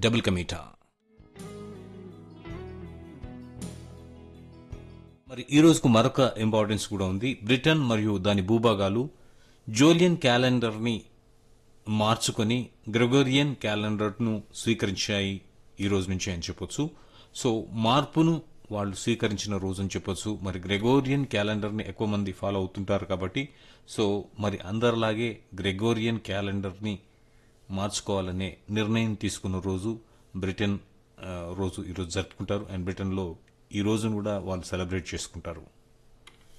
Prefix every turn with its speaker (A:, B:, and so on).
A: double కమీటా మరి ఈ రోజుకు మరొక ఇంపార్టెన్స్ కూడా ఉంది బ్రిటన్ మరియు దాని భూభాగాలు జోలియన్ క్యాలెండర్ని మార్చుకొని గ్రెగోరియన్ క్యాలెండర్ను స్వీకరించాయి ఈ రోజు నుంచి అని చెప్పొచ్చు సో మార్పును వాళ్ళు స్వీకరించిన రోజు అని చెప్పొచ్చు మరి గ్రెగోరియన్ క్యాలెండర్ని ఎక్కువ మంది ఫాలో అవుతుంటారు కాబట్టి సో మరి అందరిలాగే గ్రెగోరియన్ క్యాలెండర్ని మార్చుకోవాలనే నిర్ణయం తీసుకున్న రోజు బ్రిటన్ ఆ, రోజు ఈరోజు జరుపుకుంటారు అండ్ బ్రిటన్లో ఈ రోజును కూడా వాళ్ళు సెలబ్రేట్ చేసుకుంటారు